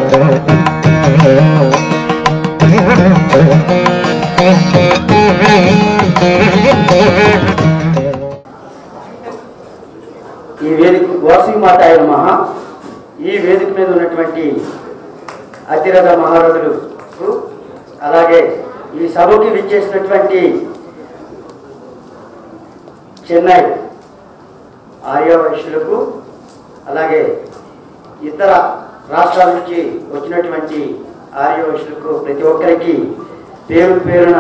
ఈ వేదిక వాసి మాతాయ మహా ఈ వేదిక మీద ఉన్నటువంటి అతిరథ మహారథులకు అలాగే ఈ సభకి విచ్చేసినటువంటి చెన్నై ఆర్యవైశ్యులకు అలాగే ఇతర రాష్ట్రాల నుంచి వచ్చినటువంటి ఆర్యవైశ్యులకు ప్రతి ఒక్కరికి పేరు పేరున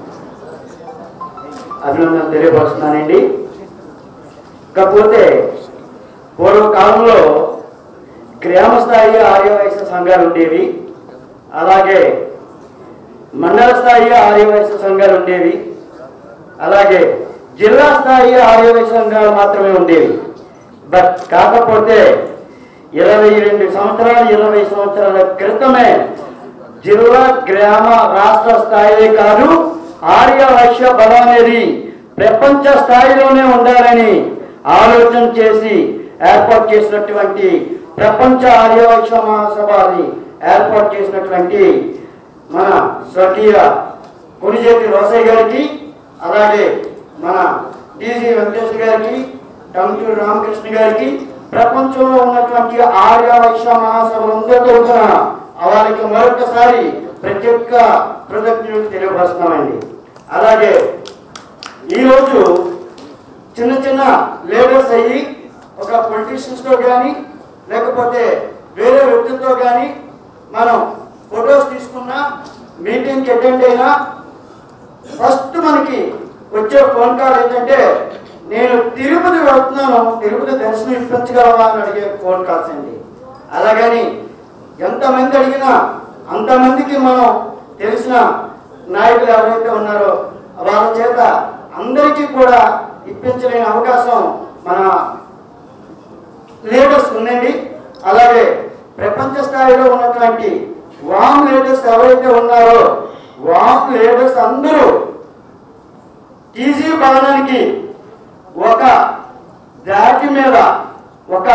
అభినందన తెలియపరుస్తున్నానండి కాకపోతే పూర్వకాలంలో గ్రామ స్థాయి ఆర్యవైశ్య సంఘాలు ఉండేవి అలాగే మండల స్థాయి ఆర్యవైశ్య సంఘాలు ఉండేవి అలాగే జిల్లా స్థాయి ఆర్యవైశ్య సంఘాలు మాత్రమే ఉండేవి బట్ కాకపోతే ఇరవై రెండు సంవత్సరాలు ఇరవై సంవత్సరాల క్రితమే జిల్లా గ్రామ రాష్ట్ర స్థాయి కాదు ఆర్య వైశ్య బలం అనేది ప్రపంచ స్థాయిలోనే ఉండాలని ఆలోచన చేసి ఏర్పాటు చేసినటువంటి ప్రపంచ ఆర్య వైశ్య మహాసభని ఏర్పాటు చేసినటువంటి మన స్వర్గీయ కొనిజేటి రోసయ్య గారికి అలాగే మన డిసి వెంకటేశ్వర గారికి టంటూరు రామకృష్ణ గారికి ప్రపంచంలో ఉన్నటువంటి ఆర్య వైశ్య మహాసభలందరితో కూడా వారికి మరొకసారి ప్రత్యేక కృతజ్ఞతలు తెలియపరుస్తున్నామండి అలాగే ఈరోజు చిన్న చిన్న లీడర్స్ అయ్యి ఒక పొలిటీషియన్స్తో కానీ లేకపోతే వేరే వ్యక్తులతో కానీ మనం ఫొటోస్ తీసుకున్నా మీటింగ్కి అటెండ్ అయినా ఫస్ట్ మనకి వచ్చే ఫోన్ కాల్ ఏంటంటే నేను తిరుపతి వెళ్తున్నాను తిరుపతి దర్శనం ఇప్పించగలవా అని అడిగే ఫోన్ కాల్స్ అండి అలాగని ఎంతమంది అడిగినా అంతమందికి మనం తెలిసిన నాయకులు ఎవరైతే ఉన్నారో వాళ్ళ చేత అందరికీ కూడా ఇప్పించలేని అవకాశం మన లీడర్స్ ఉందండి అలాగే ప్రపంచ స్థాయిలో ఉన్నటువంటి వామ్ లీడర్స్ ఎవరైతే ఉన్నారో వామ్ లీడర్స్ అందరూ ఈజీ భవనానికి ఒక దాటి మీద ఒక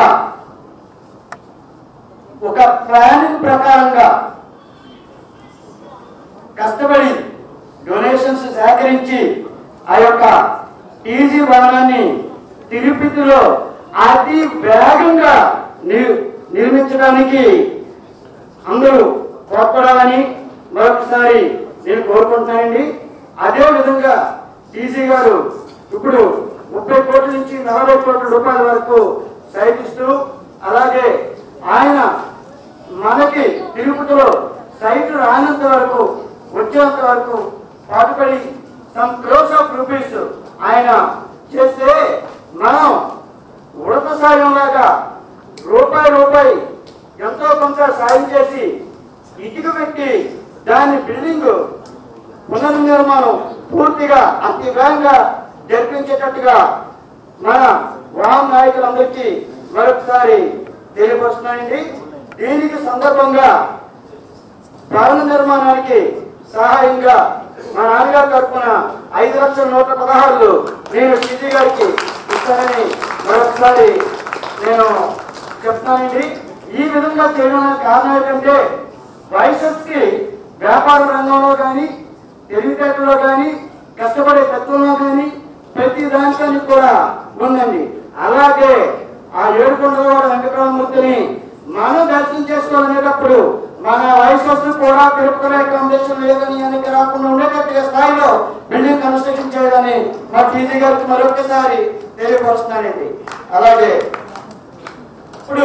ఒక ప్లానింగ్ ప్రకారంగా కష్టపడి డొనేషన్స్ సేకరించి ఆ యొక్క ఈజీ భవనాన్ని తిరుపతిలో అతి వేగంగా ని- నిర్మించడానికి అందరూ తోడ్పడాలని మరొకసారి నేను కోరుకుంటున్నానండి అదే విధంగా టీసీ గారు ఇప్పుడు ముప్పై కోట్ల నుంచి నలభై కోట్ల రూపాయల వరకు సైట్ ఇస్తూ అలాగే ఆయన మనకి తిరుపతిలో సైట్ రానంత వరకు వచ్చేంత వరకు పాటుపడి సమ్ క్రోస్ ఆఫ్ రూపీస్ ఆయన చేస్తే మనం ఉడత సాయం లాగా రూపాయి రూపాయి ఎంతో కొంత సాయం చేసి ఇటుక పెట్టి దాని బిల్డింగ్ పునర్నిర్మాణం పూర్తిగా అతి వేగంగా జరిపించేటట్టుగా మన వామ్ నాయకులందరికీ మరొకసారి తెలియపరుస్తున్నానండి దీనికి సందర్భంగా భవన నిర్మాణానికి సహాయంగా మా నాన్నగారి తరఫున ఐదు లక్షల నూట పదహారులు నేను సిజీ గారికి ఇస్తానని మరొకసారి నేను చెప్తానండి ఈ విధంగా చేయడానికి కారణం ఏంటంటే వైసెస్ కి వ్యాపార రంగంలో కానీ తెలివితేటలో కానీ కష్టపడే తత్వంలో కానీ ప్రతి దానికానికి కూడా ఉందండి అలాగే ఆ ఏడుకొండలవాడ వెంకటరామమూర్తిని మనం దర్శనం చేసుకోవాలనేటప్పుడు మన వయసు కూడా తిరుపతిలో అకామిడేషన్ లేదని వెనక రాకుండా ఉండేటట్టుగా స్థాయిలో బిల్డింగ్ కన్స్ట్రక్షన్ చేయాలని మా టీజీ గారికి మరొకసారి తెలియపరుస్తున్నానండి అలాగే ఇప్పుడు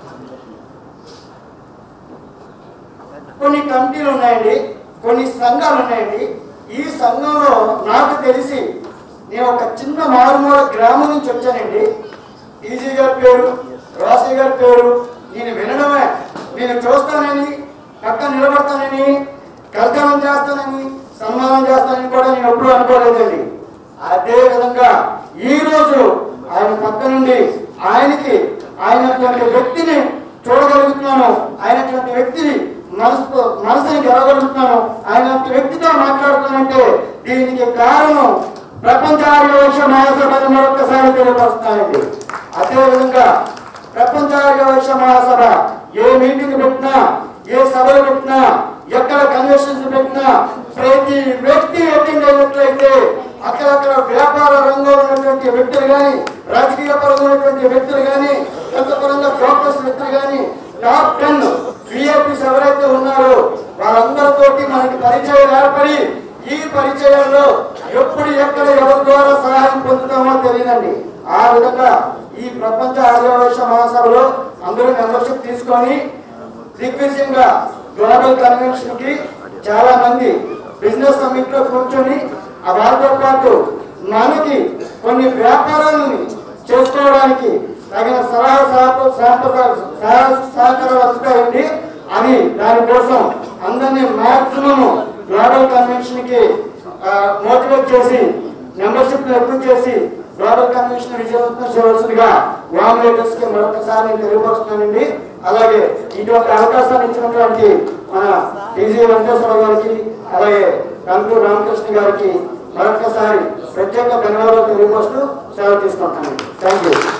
కొన్ని కమిటీలు ఉన్నాయండి కొన్ని సంఘాలు ఉన్నాయండి ఈ సంఘంలో నాకు తెలిసి నేను ఒక చిన్న మారుమూల గ్రామం నుంచి వచ్చానండి ఈజీ గారి పేరు రాసి గారి పేరు నేను వినడమే నేను చూస్తానని పక్క నిలబడతానని కల్కనం చేస్తానని సన్మానం చేస్తానని కూడా నేను ఎప్పుడూ అనుకోలేదండి అదే విధంగా ఈ రోజు ఆయన పక్క నుండి ఆయనకి ఆయనటువంటి వ్యక్తిని చూడగలుగుతున్నాను ఆయనటువంటి వ్యక్తిని మనసు మనసుని గెలవగలుగుతున్నాను ఆయన వ్యక్తితో మాట్లాడుతానంటే దీనికి కారణం ప్రపంచ ఆర్యవైశ్య మహాసభని మరొకసారి తెలియపరుస్తానండి అదేవిధంగా ప్రపంచ ఆర్యవైశ్య మహాసభ ఏ మీటింగ్ పెట్టినా ఏ సభలు పెట్టినా ఎక్కడ కన్వెన్షన్స్ పెట్టినా ప్రతి వ్యక్తి అటెండ్ అయినట్లయితే అక్కడక్కడ వ్యాపార రంగంలో ఉన్నటువంటి వ్యక్తులు కానీ రాజకీయ పరంగా ఉన్నటువంటి వ్యక్తులు కానీ పరంగా బ్రోకర్స్ వ్యక్తులు కానీ టాప్ టెన్ విఐపీస్ ఎవరైతే ఉన్నారో వాళ్ళందరితోటి మనకి పరిచయం ఏర్పడి ఈ పరిచయాల్లో ఎప్పుడు ఎక్కడ ఎవరి ద్వారా సహాయం పొందుతామో తెలియదండి ఆ విధంగా ఈ ప్రపంచ ఆర్యవైశ్య మహాసభలో అందరూ మెంబర్షిప్ తీసుకొని దిగ్విజయంగా గ్లోబల్ కన్వెన్షన్ కి చాలా మంది బిజినెస్ సమ్మిట్ లో కూర్చొని ఆ వారితో పాటు మనకి కొన్ని వ్యాపారాలని చేసుకోవడానికి తగిన సలహా సహప- సహప- సహ- సహకారాలు అందుతాయండి అని దానికోసం అందరినీ మాక్సిమం గ్లోబల్ కన్వెన్షన్ కి మోటివేట్ చేసి మెంబర్షిప్ ఎక్కువ చేసి గ్లోబల్ కన్వెన్షన్ విజయవంతం చేయవలసిందిగా వామ్ లీడర్స్ కి మరొకసారి నేను తెలియపరుస్తున్నానండి అలాగే ఇటువంటి అవకాశాన్ని ఇచ్చినటువంటి మన టీజీ వెంకటేశ్వర గారికి అలాగే కంటూరు రామకృష్ణ గారికి మరొకసారి ప్రత్యేక ధన్యవాదాలు తెలియపరుస్తూ సెలవు తీసుకుంటాను థ్యాంక్ యూ